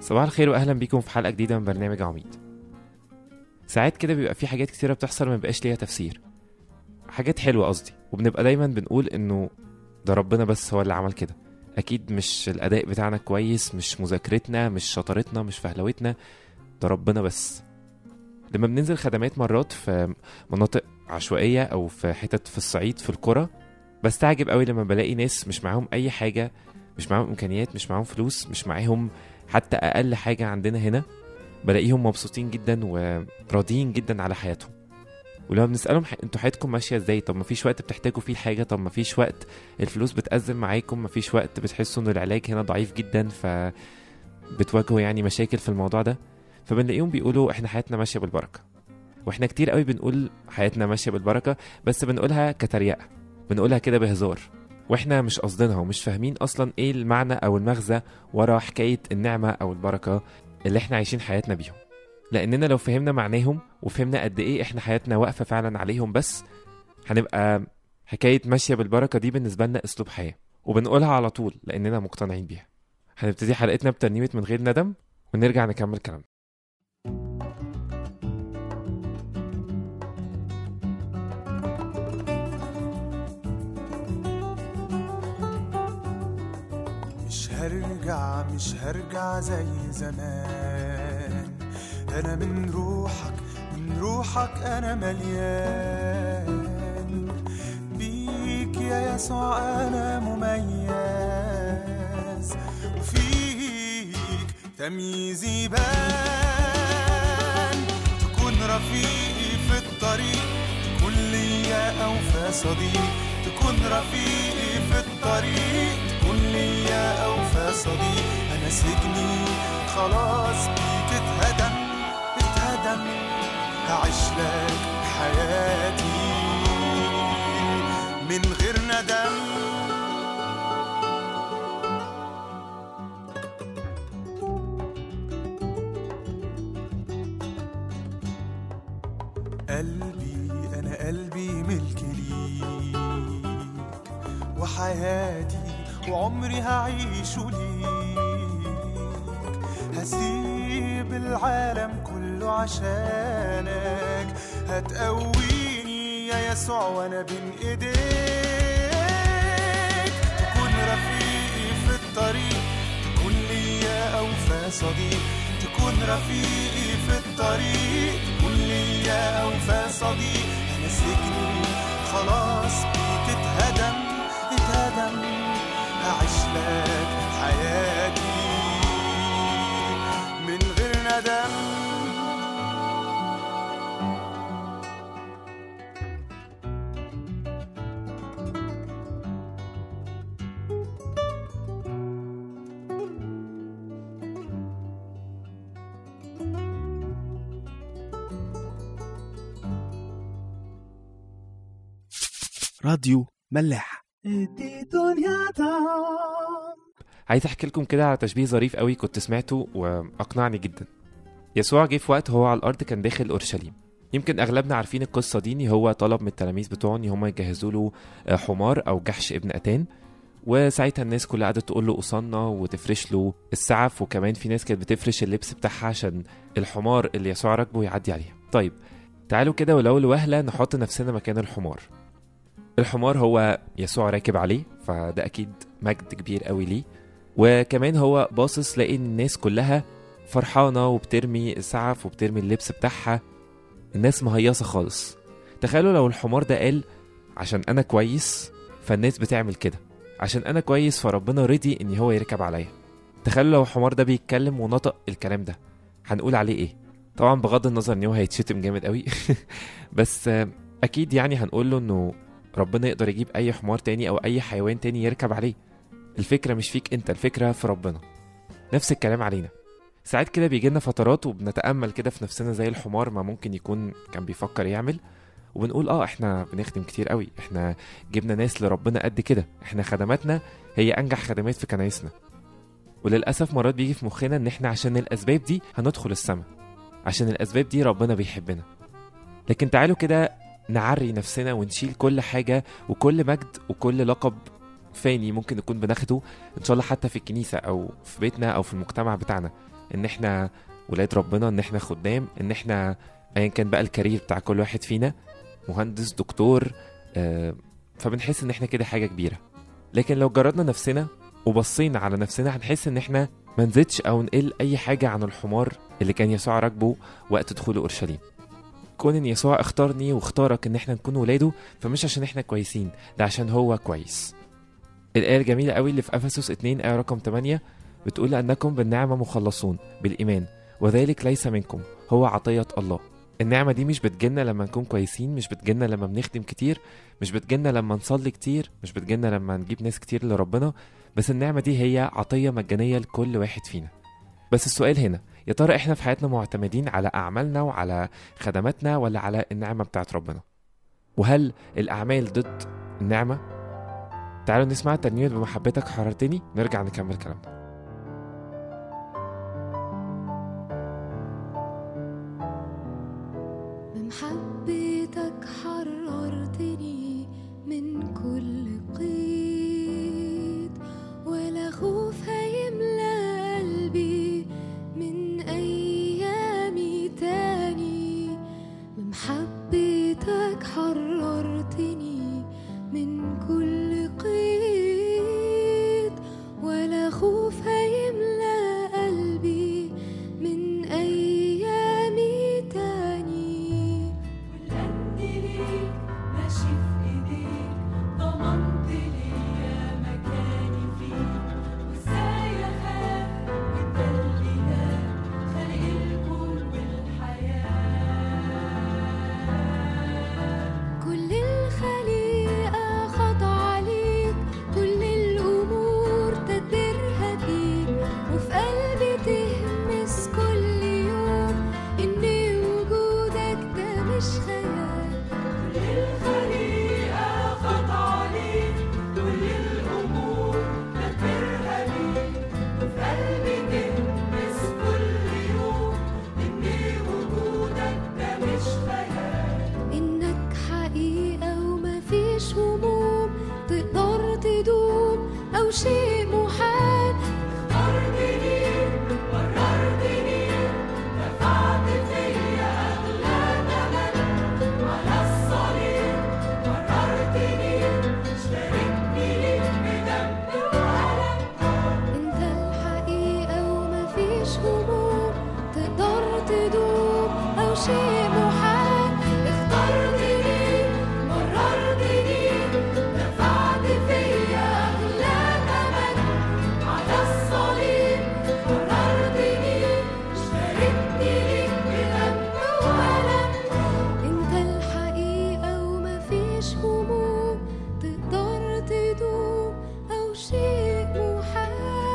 صباح الخير واهلا بيكم في حلقه جديده من برنامج عميد ساعات كده بيبقى في حاجات كتيره بتحصل ما بيبقاش ليها تفسير حاجات حلوه قصدي وبنبقى دايما بنقول انه ده ربنا بس هو اللي عمل كده اكيد مش الاداء بتاعنا كويس مش مذاكرتنا مش شطارتنا مش فهلوتنا ده ربنا بس لما بننزل خدمات مرات في مناطق عشوائيه او في حتت في الصعيد في القرى بستعجب قوي لما بلاقي ناس مش معاهم اي حاجه مش معاهم امكانيات مش معاهم فلوس مش معاهم حتى اقل حاجه عندنا هنا بلاقيهم مبسوطين جدا وراضيين جدا على حياتهم ولما بنسالهم ح- انتوا حياتكم ماشيه ازاي طب مفيش وقت بتحتاجوا فيه الحاجه طب مفيش وقت الفلوس بتأزم معاكم مفيش وقت بتحسوا ان العلاج هنا ضعيف جدا ف بتواجهوا يعني مشاكل في الموضوع ده فبنلاقيهم بيقولوا احنا حياتنا ماشيه بالبركه واحنا كتير قوي بنقول حياتنا ماشيه بالبركه بس بنقولها كتريقه بنقولها كده بهزار واحنا مش قصدينها ومش فاهمين اصلا ايه المعنى او المغزى ورا حكايه النعمه او البركه اللي احنا عايشين حياتنا بيهم لاننا لو فهمنا معناهم وفهمنا قد ايه احنا حياتنا واقفه فعلا عليهم بس هنبقى حكايه ماشيه بالبركه دي بالنسبه لنا اسلوب حياه وبنقولها على طول لاننا مقتنعين بيها هنبتدي حلقتنا بترنيمه من غير ندم ونرجع نكمل كلامنا مش هرجع مش هرجع زي زمان انا من روحك من روحك انا مليان بيك يا يسوع انا مميز وفيك تمييزي بان تكون رفيقي في الطريق تكون ليا اوفى صديق تكون رفيقي في الطريق تكون ليا اوفى صديق انا سجني خلاص بيك اتهدم اتهدم هعيش لك حياتي من غير ندم قلبي أنا قلبي ملك ليك وحياتي وعمري هعيشه ليك هسيب العالم كله عشانك هتقويني يا يسوع وانا بين ايديك تكون رفيقي في الطريق تكون ليا اوفى صديق تكون رفيقي في الطريق تكون ليا اوفى صديق انا سجني خلاص بيك اتهدم اتهدم هعيش لك حياتي من غير ندم راديو ملاح عايز احكي لكم كده على تشبيه ظريف قوي كنت سمعته واقنعني جدا يسوع جه في وقت هو على الارض كان داخل اورشليم يمكن اغلبنا عارفين القصه دي ان هو طلب من التلاميذ بتوعه ان هم يجهزوا له آه، حمار او جحش ابن اتان وساعتها الناس كلها قعدت تقول له قصنا وتفرش له السعف وكمان في ناس كانت بتفرش اللبس بتاعها عشان الحمار اللي يسوع راكبه يعدي عليها طيب تعالوا كده ولو لوهله نحط نفسنا مكان الحمار الحمار هو يسوع راكب عليه فده اكيد مجد كبير قوي ليه وكمان هو باصص لاقي إن الناس كلها فرحانة وبترمي السعف وبترمي اللبس بتاعها الناس مهيصة خالص تخيلوا لو الحمار ده قال عشان أنا كويس فالناس بتعمل كده عشان أنا كويس فربنا رضي إن هو يركب عليا تخيلوا لو الحمار ده بيتكلم ونطق الكلام ده هنقول عليه إيه طبعا بغض النظر إن هو هيتشتم جامد قوي بس آه، أكيد يعني هنقول له إنه ربنا يقدر يجيب أي حمار تاني أو أي حيوان تاني يركب عليه الفكرة مش فيك انت الفكرة في ربنا نفس الكلام علينا ساعات كده بيجي لنا فترات وبنتأمل كده في نفسنا زي الحمار ما ممكن يكون كان بيفكر يعمل وبنقول اه احنا بنخدم كتير قوي احنا جبنا ناس لربنا قد كده احنا خدماتنا هي انجح خدمات في كنايسنا وللاسف مرات بيجي في مخنا ان احنا عشان الاسباب دي هندخل السماء عشان الاسباب دي ربنا بيحبنا لكن تعالوا كده نعري نفسنا ونشيل كل حاجه وكل مجد وكل لقب فاني ممكن نكون بناخده ان شاء الله حتى في الكنيسه او في بيتنا او في المجتمع بتاعنا ان احنا ولاد ربنا ان احنا خدام ان احنا ايا كان بقى الكارير بتاع كل واحد فينا مهندس دكتور آه، فبنحس ان احنا كده حاجه كبيره لكن لو جردنا نفسنا وبصينا على نفسنا هنحس ان احنا ما نزيدش او نقل اي حاجه عن الحمار اللي كان يسوع راكبه وقت دخوله اورشليم كون ان يسوع اختارني واختارك ان احنا نكون ولاده فمش عشان احنا كويسين ده عشان هو كويس الآية الجميلة قوي اللي في أفسس 2 آية رقم 8 بتقول أنكم بالنعمة مخلصون بالإيمان وذلك ليس منكم هو عطية الله النعمة دي مش بتجيلنا لما نكون كويسين مش بتجيلنا لما بنخدم كتير مش بتجيلنا لما نصلي كتير مش بتجيلنا لما نجيب ناس كتير لربنا بس النعمة دي هي عطية مجانية لكل واحد فينا بس السؤال هنا يا ترى احنا في حياتنا معتمدين على أعمالنا وعلى خدماتنا ولا على النعمة بتاعت ربنا وهل الأعمال ضد النعمة تعالوا نسمع ترنيمة بمحبتك حررتني نرجع نكمل كلامنا بمحبتك حررتني من كل قيد ولا خوف هيملى قلبي من أيامي تاني بمحبتك حررتني من كل قيد ولا خوف هيملى قلبي من أيامي تاني والقد ليك ماشي في ايديك ضمنت ليا مكاني فيك وازاي اخاف وانت الاله خالق الكون والحياه كل الخليقة خاضعة عليك كل الأمور تدبيرها بيك وفي قلبي تهمس كل يوم إن وجودك ده مش خيال كل الخليقة خاضعة ليك كل الأمور تدبيرها ليك وفي قلبي تلمس كل يوم إن وجودك ده مش خيال إنك حقيقة ومفيش هموم تقدر تدوم أو شيء محال اخترتني قررتني دفعت فيا أغلى ثمن على الصليب قررتني اشتركني ليك بدم وألم انت الحقيقة ومفيش هموم تقدر تدوم او شيء محال اخترتني مررتني دفعت فيا أغلى ثمن على الصليب قررتني اشتركني ليك بدم وألم انت الحقيقة ومفيش هموم تقدر تدوم او شيء محال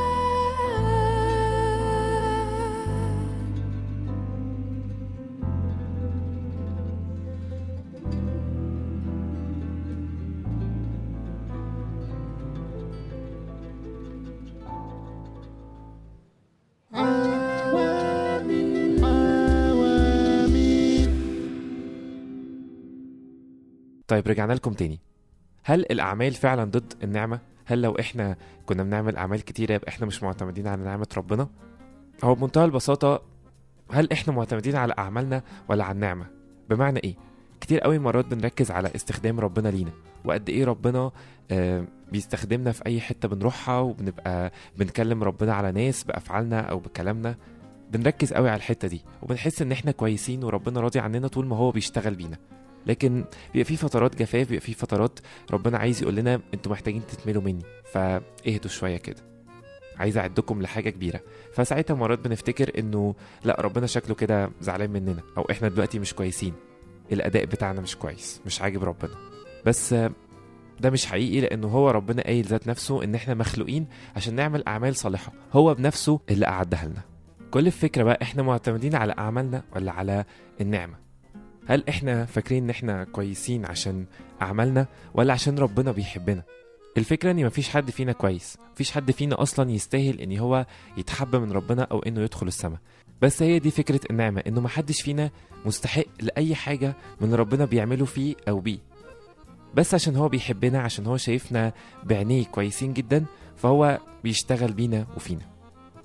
طيب رجعنا لكم تاني هل الأعمال فعلا ضد النعمة؟ هل لو إحنا كنا بنعمل أعمال كتيرة يبقى إحنا مش معتمدين على نعمة ربنا؟ هو بمنتهى البساطة هل إحنا معتمدين على أعمالنا ولا على النعمة؟ بمعنى إيه؟ كتير قوي مرات بنركز على استخدام ربنا لينا وقد إيه ربنا آه بيستخدمنا في أي حتة بنروحها وبنبقى بنكلم ربنا على ناس بأفعالنا أو بكلامنا بنركز قوي على الحتة دي وبنحس إن إحنا كويسين وربنا راضي عننا طول ما هو بيشتغل بينا لكن بيبقى في فترات جفاف بيبقى في فترات ربنا عايز يقول لنا انتوا محتاجين تتملوا مني فاهدوا شويه كده عايز اعدكم لحاجه كبيره فساعتها مرات بنفتكر انه لا ربنا شكله كده زعلان مننا او احنا دلوقتي مش كويسين الاداء بتاعنا مش كويس مش عاجب ربنا بس آه، ده مش حقيقي لانه هو ربنا قايل ذات نفسه ان احنا مخلوقين عشان نعمل اعمال صالحه هو بنفسه اللي اعدها لنا كل الفكره بقى احنا معتمدين على اعمالنا ولا على النعمه هل احنا فاكرين ان احنا كويسين عشان اعمالنا ولا عشان ربنا بيحبنا الفكره ان مفيش حد فينا كويس مفيش حد فينا اصلا يستاهل ان هو يتحب من ربنا او انه يدخل السماء بس هي دي فكره النعمه انه محدش فينا مستحق لاي حاجه من اللي ربنا بيعمله فيه او بيه بس عشان هو بيحبنا عشان هو شايفنا بعينيه كويسين جدا فهو بيشتغل بينا وفينا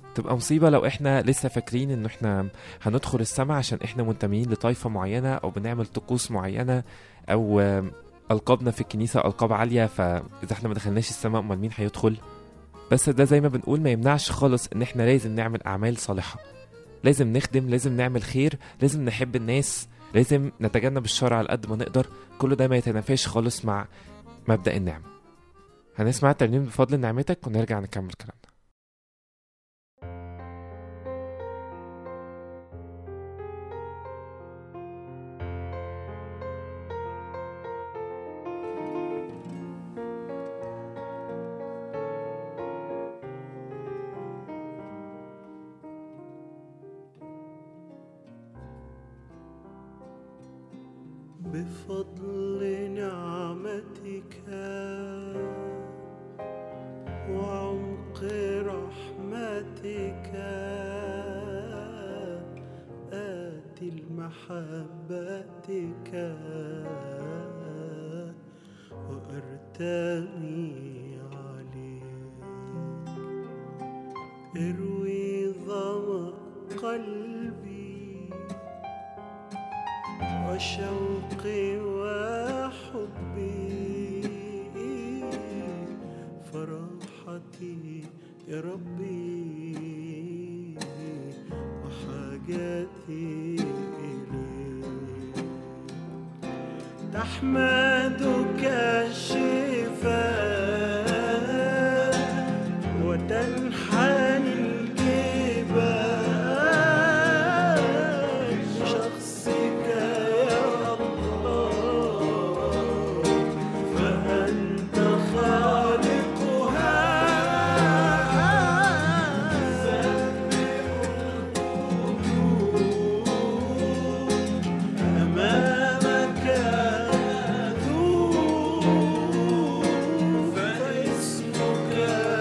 تبقى مصيبة لو احنا لسه فاكرين ان احنا هندخل السماء عشان احنا منتمين لطائفة معينة او بنعمل طقوس معينة او آم، ألقابنا في الكنيسة ألقاب عالية فإذا احنا ما دخلناش السماء أمال مين هيدخل بس ده زي ما بنقول ما يمنعش خالص ان احنا لازم نعمل أعمال صالحة لازم نخدم لازم نعمل خير لازم نحب الناس لازم نتجنب الشر على قد ما نقدر كل ده ما يتنافاش خالص مع مبدأ النعمة هنسمع الترنيم بفضل نعمتك ونرجع نكمل كلامنا بفضل نعمتك وعمق رحمتك آتي لمحبتك وأرتمي عليك اروي ظما قلبي وشوقي وحبي فرحتي يا ربي وحاجتي إليك تحمدك الشفاء وتنحني الجبال شخصك يا الله فأنت خالقها أمامك أذوب فاسمك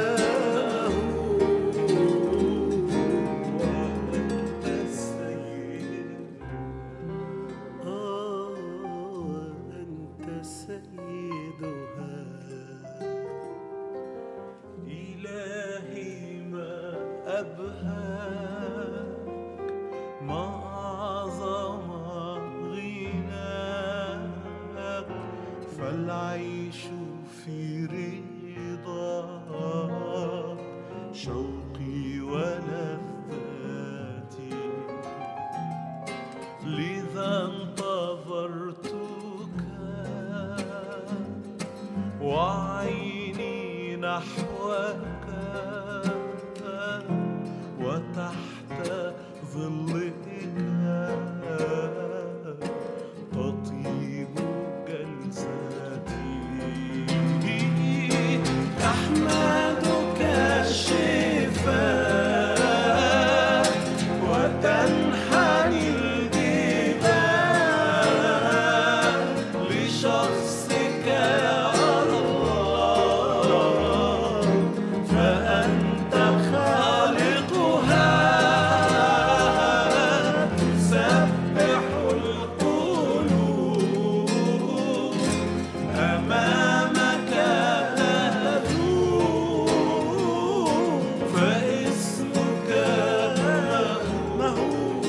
وأنت السيد آه وأنت سيدها إلهي ما أبهاك ما أعظم غناك فالعيش في رضاك شوقي ولذاتي لذا انتظرتك وعيني نحوك وتحت ظلك تطيب جلساتي تحمدك الشفاء وتنحني الجبال لشخصك يا الله فأنت خالقها تسبح القلوب أمامك تذوب فاسمك مهوب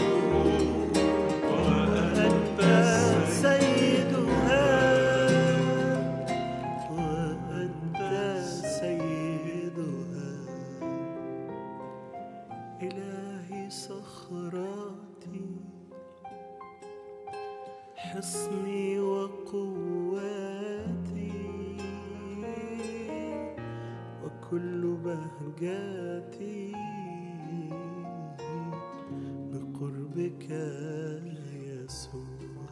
وأنت سيدها وأنت سيدها إلهي صخراتي حصني وقواتي وكل بهجاتي بقربك يسوع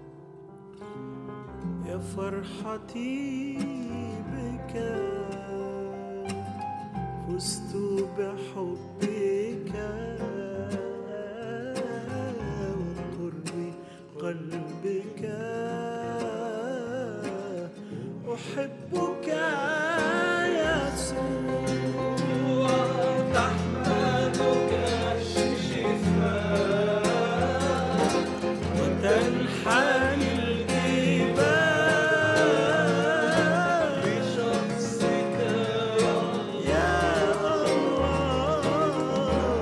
يا فرحتي بك فزت بحبك وقرب قلبك أحبك يسوع تحمدك الشفاء وتنحني الجبال بشخصك يا الله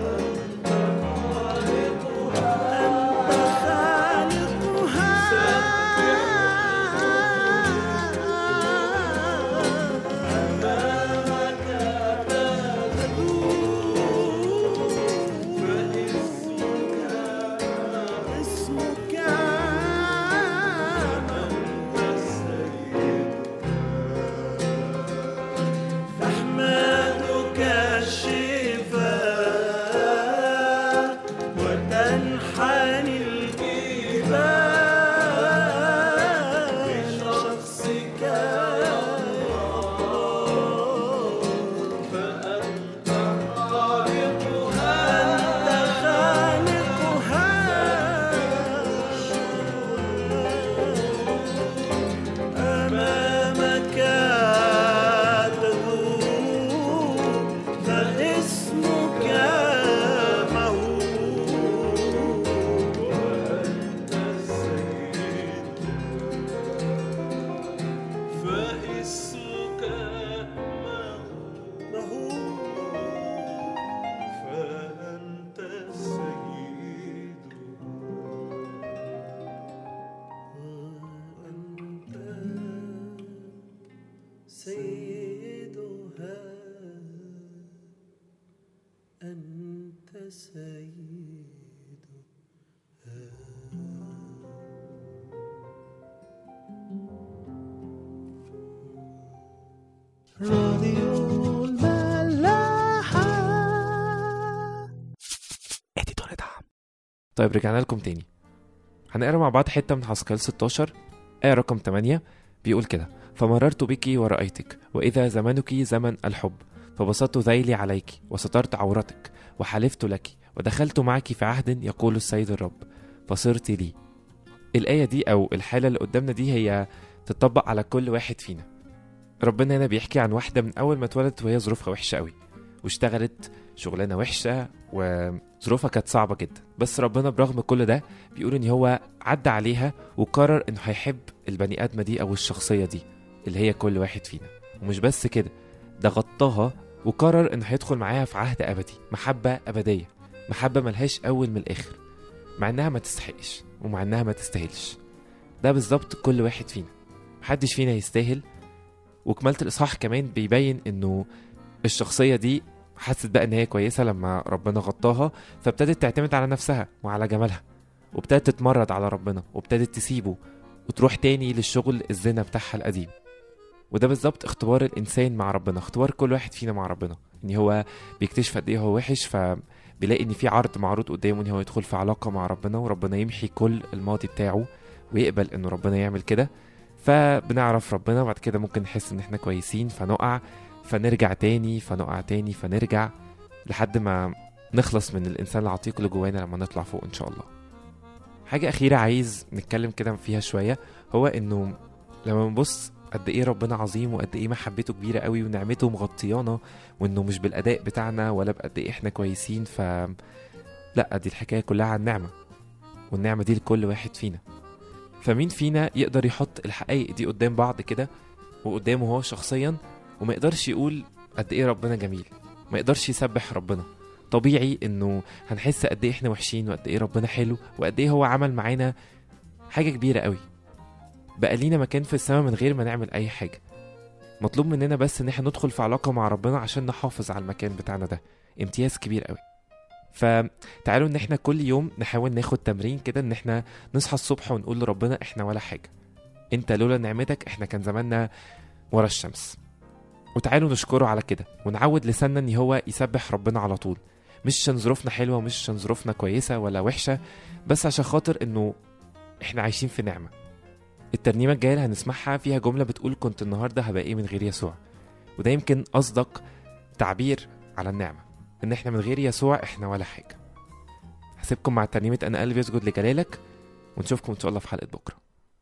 سيدها أنت سيدها راديو الملاحة اديتور دعم طيب رجعنا لكم تاني هنقرا مع بعض حتة من حسكال 16 آية رقم 8 بيقول كده فمررت بك ورأيتك وإذا زمنك زمن الحب فبسطت ذيلي عليك وسترت عورتك وحلفت لك ودخلت معك في عهد يقول السيد الرب فصرت لي الآية دي أو الحالة اللي قدامنا دي هي تطبق على كل واحد فينا ربنا هنا بيحكي عن واحدة من أول ما اتولدت وهي ظروفها وحشة قوي واشتغلت شغلانة وحشة وظروفها كانت صعبة جدا بس ربنا برغم كل ده بيقول ان هو عدى عليها وقرر انه هيحب البني ادمة دي او الشخصية دي اللي هي كل واحد فينا ومش بس كده ده غطاها وقرر انه هيدخل معاها في عهد ابدي محبة ابدية محبة ملهاش اول من الاخر مع انها ما تستحقش ومع انها ما تستاهلش ده بالظبط كل واحد فينا محدش فينا يستاهل وكمالة الاصحاح كمان بيبين انه الشخصية دي حست بقى ان هي كويسة لما ربنا غطاها فابتدت تعتمد على نفسها وعلى جمالها وابتدت تتمرد على ربنا وابتدت تسيبه وتروح تاني للشغل الزنا بتاعها القديم وده بالظبط اختبار الانسان مع ربنا اختبار كل واحد فينا مع ربنا ان هو بيكتشف قد ايه هو وحش فبيلاقي ان في عرض معروض قدامه ان هو يدخل في علاقه مع ربنا وربنا يمحي كل الماضي بتاعه ويقبل انه ربنا يعمل كده فبنعرف ربنا وبعد كده ممكن نحس ان احنا كويسين فنقع فنرجع تاني فنقع تاني فنرجع لحد ما نخلص من الانسان العتيق اللي جوانا لما نطلع فوق ان شاء الله حاجة أخيرة عايز نتكلم كده فيها شوية هو إنه لما بنبص قد إيه ربنا عظيم وقد إيه محبته كبيرة قوي ونعمته مغطيانا وإنه مش بالأداء بتاعنا ولا بقد إيه إحنا كويسين ف لأ دي الحكاية كلها عن نعمة والنعمة دي لكل واحد فينا فمين فينا يقدر يحط الحقائق دي قدام بعض كده وقدامه هو شخصيا وما يقدرش يقول قد إيه ربنا جميل ما يقدرش يسبح ربنا طبيعي انه هنحس قد ايه احنا وحشين وقد ايه ربنا حلو وقد ايه هو عمل معانا حاجه كبيره قوي بقى لينا مكان في السماء من غير ما نعمل اي حاجه مطلوب مننا بس ان احنا ندخل في علاقه مع ربنا عشان نحافظ على المكان بتاعنا ده امتياز كبير قوي فتعالوا ان احنا كل يوم نحاول ناخد تمرين كده ان احنا نصحى الصبح ونقول لربنا احنا ولا حاجه انت لولا نعمتك احنا كان زماننا ورا الشمس وتعالوا نشكره على كده ونعود لساننا ان هو يسبح ربنا على طول مش عشان ظروفنا حلوه ومش عشان ظروفنا كويسه ولا وحشه بس عشان خاطر انه احنا عايشين في نعمه الترنيمه الجايه اللي هنسمعها فيها جمله بتقول كنت النهارده هبقى ايه من غير يسوع وده يمكن اصدق تعبير على النعمه ان احنا من غير يسوع احنا ولا حاجه هسيبكم مع ترنيمه انا قلبي يسجد لجلالك ونشوفكم ان شاء الله في حلقه بكره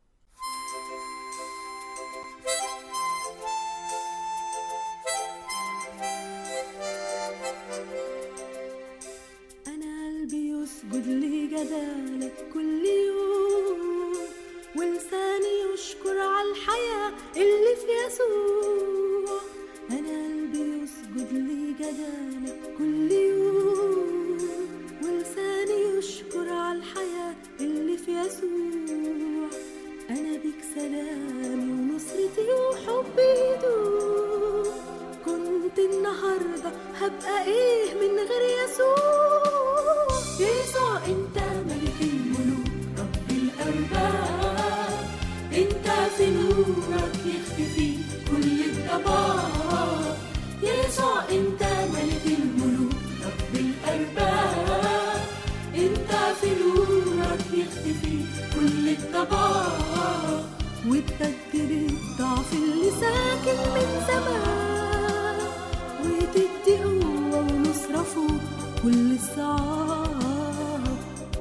أنا قلبي يسجد لجلالك كل يوم ولساني يشكر على الحياة اللي في يسوع أنا قلبي يسجد لجلالك كل يوم ولساني يشكر على الحياة اللي في يسوع أنا بيك سلامي ونصرتي وحبي يدوم كنت النهاردة هبقى ايه من غير يسوع يسوع انت ملك الملوك رب الارباب انت في نورك يختفي كل الضباب يسوع انت ملك الملوك رب الارباب انت في نورك يختفي كل الضباب وتبدل الضعف اللي ساكن من زمان وتدي قوة ونصرة فوق كل الصعاب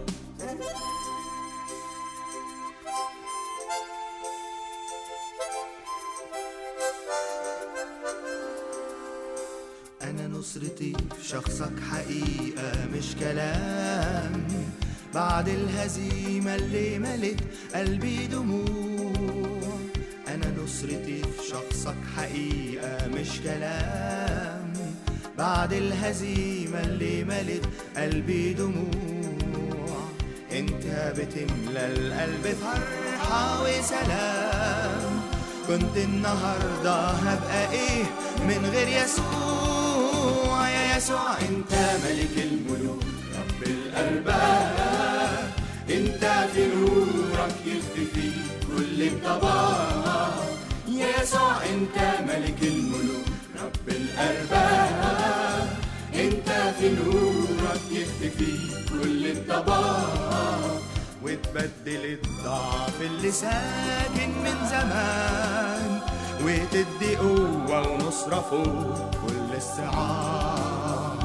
أنا نصرتي في شخصك حقيقة مش كلام بعد الهزيمة اللي ملت قلبي دموع أنا نصرتي في شخصك حقيقة مش كلام بعد الهزيمة اللي ملت قلبي دموع انت بتملى القلب فرحة وسلام كنت النهاردة هبقى ايه من غير يسوع يا يسوع انت ملك الملوك رب الأرباب انت في نورك يختفي كل الطباب يا يسوع انت ملك الملوك رب الأرباب انت في نورك يختفي كل الضباب وتبدل الضعف اللي ساكن من زمان وتدي قوة ونصرة فوق كل الصعاب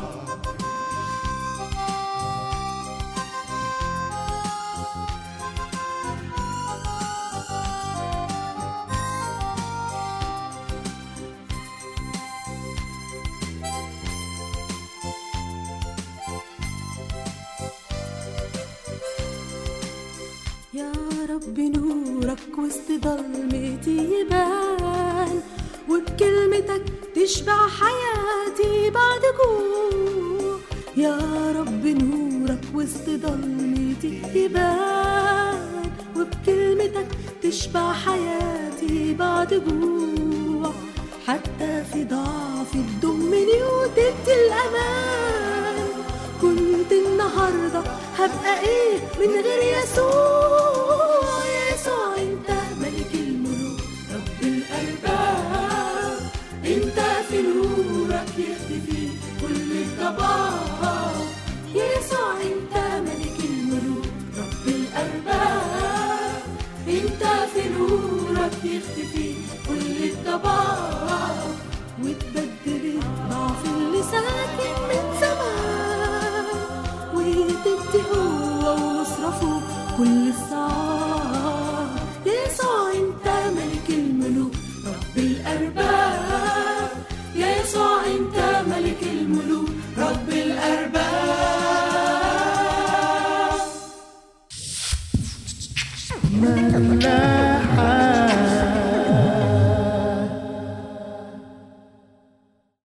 يا رب نورك وسط ضلمتي يبان وبكلمتك تشبع حياتي بعد جوع يا رب نورك وسط ضلمتي يبان وبكلمتك تشبع حياتي بعد جوع حتى في ضعفي تضمني وتدي الأمان كنت النهاردة هبقى ايه من غير يسوع يا يسوع انت ملك الملوك رب الأرباب انت في نورك يختفي كل الضباب يا يسوع انت ملك الملوك رب الأرباب انت في نورك يختفي كل الضباب وتبدل الضعف اللي ساكن من زمان وتدي قوة ونصرة فوق كل الصعب